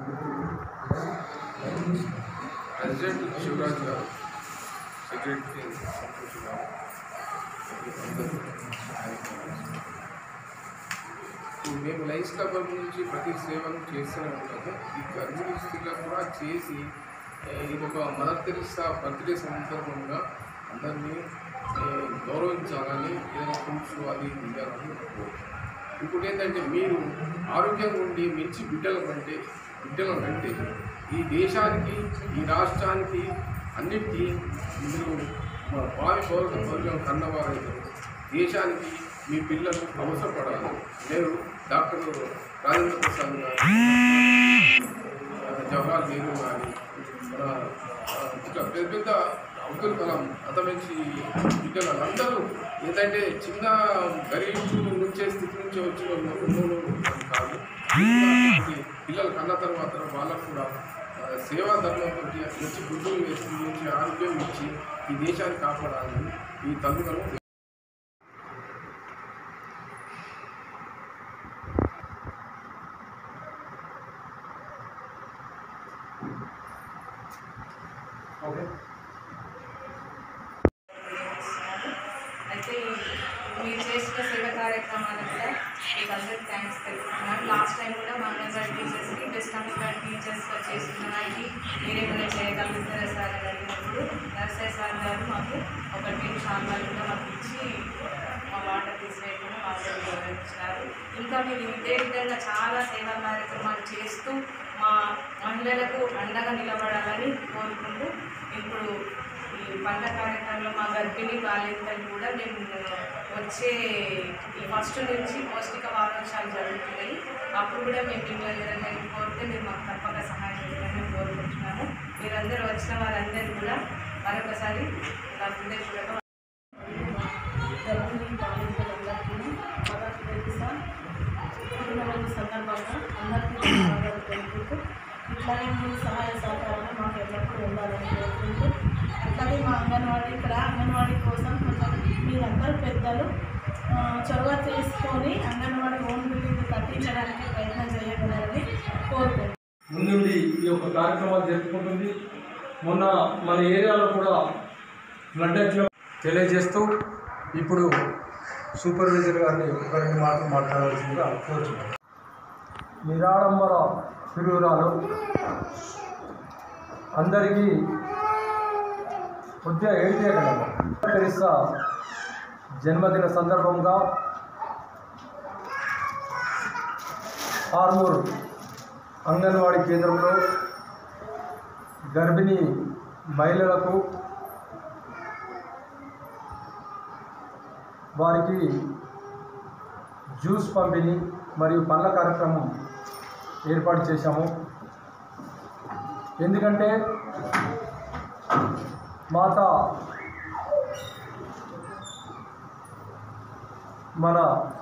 President Shivraj గారు secretary Santosh గారు అందరూ ఇప్పుడు మేము లైన్స్ క్లబ్ నుంచి ప్రతి సేవను చేస్తూనే ఉంటాము ఈ గర్భిణీ స్త్రీలకు కూడా చేసి ఏ, ఇది ఒక మదర్ తెరిసా బర్త్డే సందర్భంగా అందరినీ ఏ, గౌరవించాలని ఏదైనా ఫ్రూట్స్ అది ఇది ఇవ్వాలని కోరుకుంటున్నాను. ఇంకోటి ఏంటంటే మీరు ఆరోగ్యంగా ఉండి మంచి బిడ్డల కంటే బిడ్డల కంటే ఈ దేశానికి ఈ రాష్ట్రానికి అన్నిటికీ మీరు మా భావి పౌర పౌరులను కన్నవారైతే దేశానికి మీ పిల్లలు అవసరపడాలి నేను డాక్టర్ రాజేంద్ర ప్రసాద్ గారు ఆ, జవహర్లాల్ నెహ్రూ గారి మన ఆ, ఇట్లా పెద్ద పెద్ద అబ్దుల్ కలాం అతమించి బిడ్డలు అందరూ ఏంటంటే చిన్న గరీబు నుంచే స్థితి నుంచి వచ్చిన ఉన్నోళ్ళు కాదు ఈ పిల్లలు కన్న తర్వాత వాళ్ళకు కూడా ఆ, సేవా ధర్మంతో మంచి గుడ్డులు వేసి మంచి ఆరోగ్యం ఇచ్చి ఈ దేశాన్ని కాపాడాలని ఈ తల్లులను ఓకే అయితే మీరు చేసిన సేవ కార్యక్రమాలకు కూడా మీకు అందరికి థ్యాంక్స్ తెలుపుతున్నాను లాస్ట్ టైం కూడా మా అంగన్వాడీ టీచర్స్కి బెస్ట్ అంగన్వాడీ టీచర్స్గా చేస్తున్న వారికి మీరేమైనా చేయగలుగుతారా సార్ అని అడిగినప్పుడు నర్సరీ సార్ గారు మాకు ఒక టీం షాంబాలు కూడా మాకు ఇచ్చి మా వాటర్ తీసివేయకుండా మాకు గౌరవించినారు ఇంకా మీరు ఇదే విధంగా చాలా సేవా కార్యక్రమాలు చేస్తూ మా మహిళలకు అండగా నిలబడాలని కోరుకుంటూ ఇప్పుడు ఈ పంట కార్యక్రమంలో మా గర్భిణీ బాలింతలు కూడా మేము వచ్చే ఈ ఫస్ట్ నుంచి పౌష్టిక వారోత్సవాలు జరుగుతున్నాయి అప్పుడు కూడా మేము మిమ్మల్ని ఏదైనా కోరితే మీరు మాకు తప్పక సహాయం చేయాలని కోరుకుంటున్నాము మీరందరూ వచ్చిన వారందరూ కూడా మరొకసారి నా హృదయపూర్వక గర్భిణీ బాలింతలందరికీ మదర్ తెరిసా పుట్టినరోజు సందర్భంగా అందరికీ ధన్యవాదాలు తెలుపుతూ ఇట్లాగే మీ సహాయ సహకారాలు మాకు ఎల్లప్పుడూ ఉండాలని కోరుకుంటూ అట్లాగే మా అంగన్వాడీ ఇక్కడ అంగన్వాడీ కోసం కొంచెం మీరందరూ పెద్దలు ఆ, చొరవ తీసుకొని అంగన్వాడీ హోమ్ బిల్డింగ్ కట్టించడానికి ప్రయత్నం చేయగలరని కోరుకుంటున్నాను ముందుండి ఈ యొక్క కార్యక్రమాలు జరుపుకుంటుంది మొన్న మన ఏరియాలో కూడా బ్లడ్ టెస్ట్లో తెలియజేస్తూ ఇప్పుడు సూపర్వైజర్ గారిని ఒక రెండు మాటలు మాట్లాడాల్సిందిగా కోరుతున్నాను నిరాడంబర తిరుగురాలు అందరికీ కొద్దిగా ఏడిచేయగలము తెరిసా జన్మదిన సందర్భంగా ఆర్మూర్ అంగన్వాడీ కేంద్రంలో గర్భిణీ మహిళలకు వారికి జ్యూస్ పంపిణీ మరియు పండ్ల కార్యక్రమం ఏర్పాటు చేశాము ఎందుకంటే మాత మన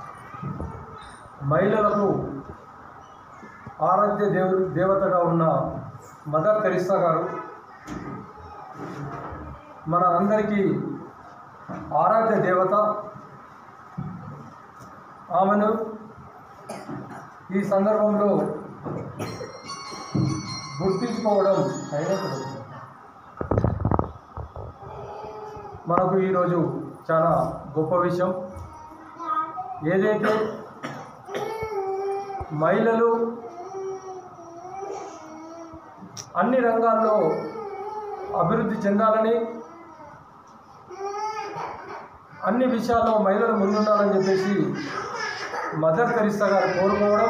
మహిళలకు ఆరాధ్య దేవ దేవతగా ఉన్న మదర్ తెరిసా గారు మన అందరికీ ఆరాధ్య దేవత ఆమెను ఈ సందర్భంలో గుర్తించుకోవడం అయినప్పుడు మనకు ఈరోజు చాలా గొప్ప విషయం ఏదైతే మహిళలు అన్ని రంగాల్లో అభివృద్ధి చెందాలని అన్ని విషయాల్లో మహిళలు ముందుండాలని చెప్పేసి మదర్ తెరిసా గారు కోరుకోవడం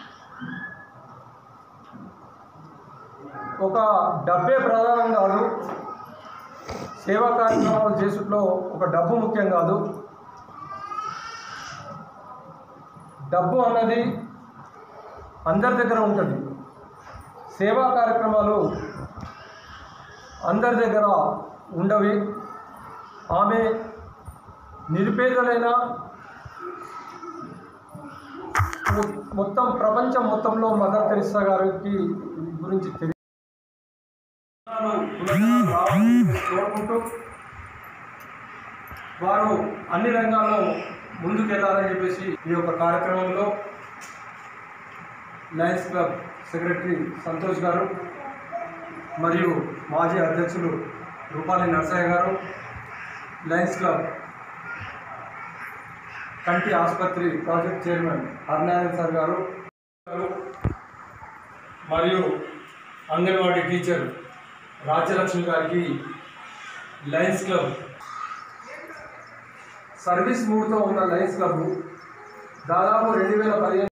ఒక డబ్బే ప్రధానం కాదు సేవా కార్యక్రమాలు చేసుట్లో ఒక డబ్బు ముఖ్యం కాదు డబ్బు అన్నది అందరి దగ్గర ఉంటుంది సేవా కార్యక్రమాలు అందరి దగ్గర ఉండవి ఆమె నిరుపేదలైన మొ- మొత్తం ప్రపంచం మొత్తంలో మదర్ తెరిసా గారికి గురించి తెలియ కోరుకుంటూ వారు అన్ని రంగాల్లో ముందుకెళ్లాలని చెప్పేసి ఈ యొక్క కార్యక్రమంలో లయన్స్ క్లబ్ సెక్రటరీ సంతోష్ గారు మరియు మాజీ అధ్యక్షులు రూపాలి నరసయ్య గారు లయన్స్ క్లబ్ కంటి ఆసుపత్రి ప్రాజెక్ట్ చైర్మన్ హర్నారాయణ సార్ గారు మరియు అంగన్వాడీ టీచర్ రాజ్యలక్ష్మి గారికి లయన్స్ క్లబ్ సర్వీస్ మూడ్తో ఉన్న లయన్స్ క్లబ్ దాదాపు రెండు వేల పదిహేను